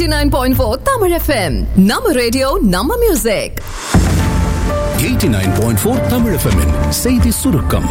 89.4 Tamil FM. Nama radio, Nama music. 89.4 Tamil FM -இன் செய்தி சுருக்கம்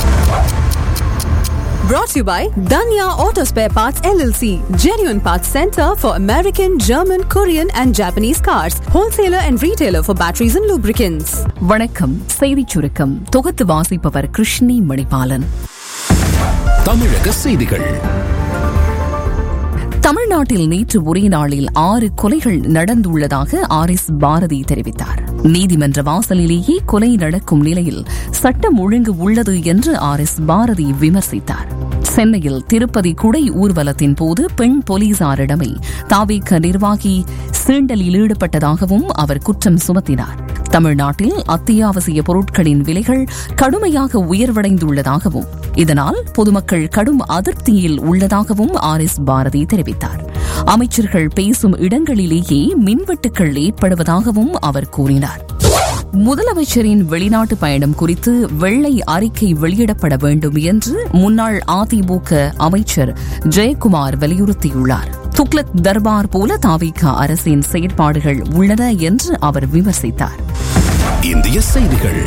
Brought to you by Danya Auto Spare Parts LLC, genuine parts center for American, German, Korean, and Japanese cars, wholesaler and retailer for batteries and lubricants. வணக்கம் செய்திச் சுருக்கம் தொகுத்து வாசிப்பவர் கிருஷ்ணி மணிபாலன் தமிழக செய்திகள் தமிழ்நாட்டில் நேற்று ஒரே நாளில் ஆறு கொலைகள் நடந்துள்ளதாக ஆர் எஸ் பாரதி தெரிவித்தார் நீதிமன்ற வாசலிலேயே கொலை நடக்கும் நிலையில் சட்டம் ஒழுங்கு உள்ளது என்று ஆர் எஸ் பாரதி விமர்சித்தார் சென்னையில் திருப்பதி குடை ஊர்வலத்தின் போது பெண் போலீசாரிடமே தாவேக்க நிர்வாகி சீண்டலில் ஈடுபட்டதாகவும் அவர் குற்றம் சுமத்தினார் தமிழ்நாட்டில் அத்தியாவசிய பொருட்களின் விலைகள் கடுமையாக உயர்வடைந்துள்ளதாகவும் இதனால் பொதுமக்கள் கடும் அதிருப்தியில் உள்ளதாகவும் ஆர் எஸ் பாரதி தெரிவித்தார் அமைச்சர்கள் பேசும் இடங்களிலேயே மின்வெட்டுக்கள் ஏற்படுவதாகவும் அவர் கூறினார் முதலமைச்சரின் வெளிநாட்டு பயணம் குறித்து வெள்ளை அறிக்கை வெளியிடப்பட வேண்டும் என்று முன்னாள் அதிமுக அமைச்சர் ஜெயக்குமார் வலியுறுத்தியுள்ளார் துக்ளக் தர்பார் போல தாவிக அரசின் செயற்பாடுகள் உள்ளன என்று அவர் விமர்சித்தார் இந்திய செய்திகள்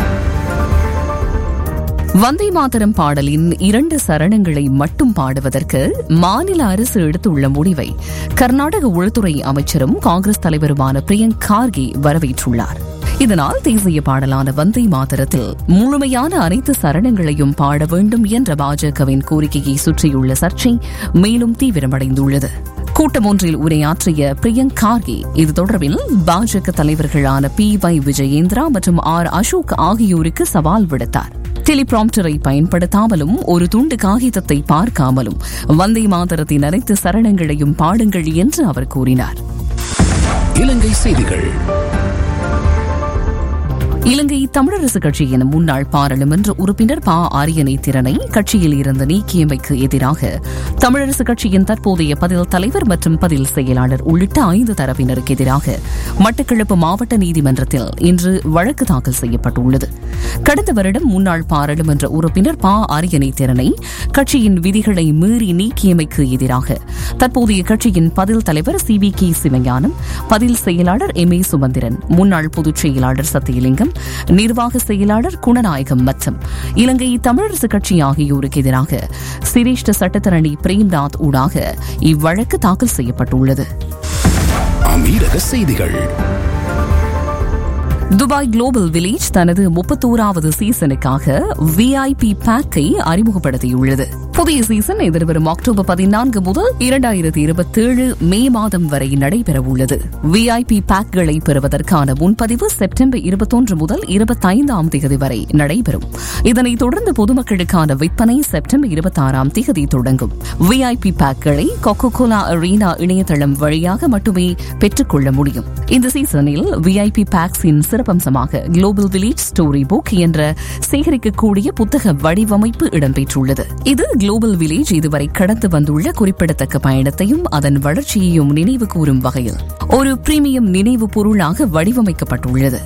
வந்தே மாதரம் பாடலின் இரண்டு சரணங்களை மட்டும் பாடுவதற்கு மாநில அரசு எடுத்துள்ள முடிவை கர்நாடக உள்துறை அமைச்சரும் காங்கிரஸ் தலைவருமான பிரியங்க் கார்கே வரவேற்றுள்ளார் இதனால் தேசிய பாடலான வந்தே மாதரத்தில் முழுமையான அனைத்து சரணங்களையும் பாட வேண்டும் என்ற பாஜகவின் கோரிக்கையை சுற்றியுள்ள சர்ச்சை மேலும் தீவிரமடைந்துள்ளது கூட்டம் ஒன்றில் உரையாற்றிய பிரியங்க் கார்கே இது தொடர்பில் பாஜக தலைவர்களான பி ஒய் விஜயேந்திரா மற்றும் ஆர் அசோக் ஆகியோருக்கு சவால் விடுத்தார் டெலிபிராம்டரை பயன்படுத்தாமலும் ஒரு துண்டு காகிதத்தை பார்க்காமலும் வந்தே மாதரத்தின் அனைத்து சரணங்களையும் பாடுங்கள் என்று அவர் கூறினார் இலங்கை செய்திகள் இலங்கை தமிழரசு கட்சியின் முன்னாள் பாராளுமன்ற உறுப்பினர் ப ஆரியனை திறனை கட்சியில் இருந்து நீக்கியமைக்கு எதிராக தமிழரசு கட்சியின் தற்போதைய பதில் தலைவர் மற்றும் பதில் செயலாளர் உள்ளிட்ட ஐந்து தரப்பினருக்கு எதிராக மட்டக்களப்பு மாவட்ட நீதிமன்றத்தில் இன்று வழக்கு தாக்கல் செய்யப்பட்டுள்ளது கடந்த வருடம் முன்னாள் பாராளுமன்ற உறுப்பினர் ப ஆரியனை திறனை கட்சியின் விதிகளை மீறி நீக்கியமைக்கு எதிராக தற்போதைய கட்சியின் பதில் தலைவர் சி வி கே சிவஞானம் பதில் செயலாளர் எம் ஏ சுமந்திரன் முன்னாள் பொதுச் செயலாளர் சத்தியலிங்கம் நிர்வாக செயலாளர் குணநாயகம் மற்றும் இலங்கை தமிழரசு கட்சி ஆகியோருக்கு எதிராக சிரேஷ்ட சட்டத்தரணி பிரேம்நாத் ஊடாக இவ்வழக்கு தாக்கல் செய்யப்பட்டுள்ளது அமீரக செய்திகள் துபாய் குளோபல் வில்லேஜ் தனது முப்பத்தோராவது சீசனுக்காக விஐபி பேக்கை அறிமுகப்படுத்தியுள்ளது புதிய சீசன் எதிர்வரும் அக்டோபர் பதினான்கு முதல் இரண்டாயிரத்தி இருபத்தேழு மே மாதம் வரை நடைபெறவுள்ளது விஐபி பேக்களை பெறுவதற்கான முன்பதிவு செப்டம்பர் இருபத்தொன்று முதல் இருபத்தைந்தாம் தேதி வரை நடைபெறும் இதனைத் தொடர்ந்து பொதுமக்களுக்கான விற்பனை செப்டம்பர் இருபத்தாறாம் தேதி தொடங்கும் விஐபி பேக்களை கொக்கோ கோலா அரீனா இணையதளம் வழியாக மட்டுமே பெற்றுக்கொள்ள முடியும் இந்த சீசனில் விஐபி பேக்ஸின் சிறப்பம்சமாக குளோபல் வில்லேஜ் ஸ்டோரி புக் என்ற சேகரிக்கக்கூடிய புத்தக வடிவமைப்பு இடம்பெற்றுள்ளது இது குளோபல் வில்லேஜ் இதுவரை கடந்து வந்துள்ள குறிப்பிடத்தக்க பயணத்தையும் அதன் வளர்ச்சியையும் நினைவு கூறும் வகையில் ஒரு பிரீமியம் நினைவு பொருளாக வடிவமைக்கப்பட்டுள்ளது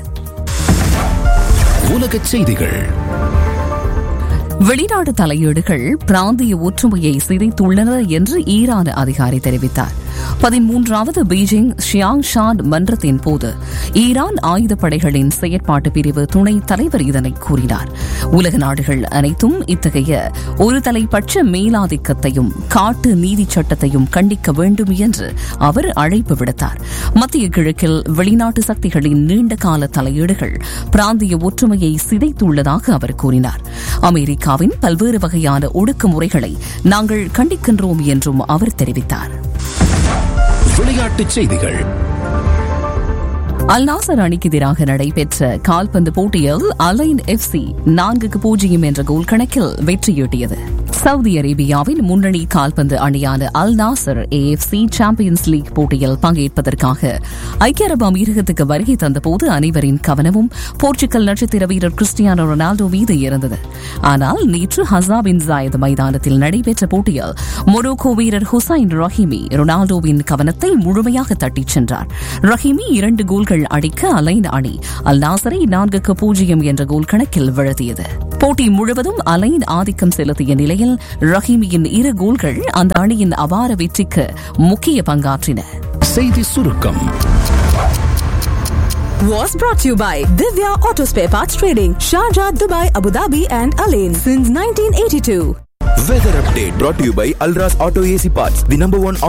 உலக செய்திகள் வெளிநாட்டு தலையீடுகள் பிராந்திய ஒற்றுமையை சிதைத்துள்ளன என்று ஈரான் அதிகாரி தெரிவித்தார் பதிமூன்றாவது பீஜிங் ஷியாங் ஷான் மன்றத்தின் போது ஈரான் ஆயுதப்படைகளின் செயற்பாட்டு பிரிவு துணைத் தலைவர் இதனை கூறினார் உலக நாடுகள் அனைத்தும் இத்தகைய ஒரு தலைப்பட்ச மேலாதிக்கத்தையும் காட்டு நீதி சட்டத்தையும் கண்டிக்க வேண்டும் என்று அவர் அழைப்பு விடுத்தார் மத்திய கிழக்கில் வெளிநாட்டு சக்திகளின் நீண்டகால தலையீடுகள் பிராந்திய ஒற்றுமையை சிதைத்துள்ளதாக அவர் கூறினார் அமெரிக்காவின் பல்வேறு வகையான ஒடுக்குமுறைகளை நாங்கள் கண்டிக்கின்றோம் என்றும் அவர் தெரிவித்தார் விளையாட்டுச் செய்திகள் அல்நாசர் அணிக்கு எதிராக நடைபெற்ற கால்பந்து போட்டியில் அலைன் எஃப்சி நான்குக்கு பூஜ்ஜியம் என்ற கோல் கணக்கில் வெற்றியீட்டியது சவுதி அரேபியாவின் முன்னணி கால்பந்து அணியான Al Nassr AFC champions league போட்டியில் பங்கேற்பதற்காக ஐக்கிய அரபு அமீரகத்துக்கு வருகை தந்தபோது அனைவரின் கவனமும் போர்ச்சுகல் நட்சத்திர வீரர் கிறிஸ்டியானோ ரொனால்டோ மீது இருந்தது ஆனால் நேற்று ஹசா பின் ஜாயத் மைதானத்தில் நடைபெற்ற போட்டியில் மொரோக்கோ வீரர் ஹுசைன் ரஹீமி ரொனால்டோவின் கவனத்தை முழுமையாக தட்டிச் சென்றார் ரஹீமி இரண்டு கோல்கள் அடிக்க அலைன் அணி அல் நாசரை நான்குக்கு பூஜ்ஜியம் என்ற கோல் கணக்கில் வீழ்த்தியது போட்டி முழுவதும் அலைன் ஆதிக்கம் செலுத்திய நிலையில் ரஹீமியின் இரு கோல்கள் அந்த அணியின் அபார வெற்றிக்கு முக்கிய பங்காற்றின செய்தி சுருக்கம் Was brought to you by Divya Auto Spare Parts Trading, Sharjah, Dubai, Abu Dhabi, and Alain since 1982. Weather update brought to you by Alras Auto AC Parts, the number one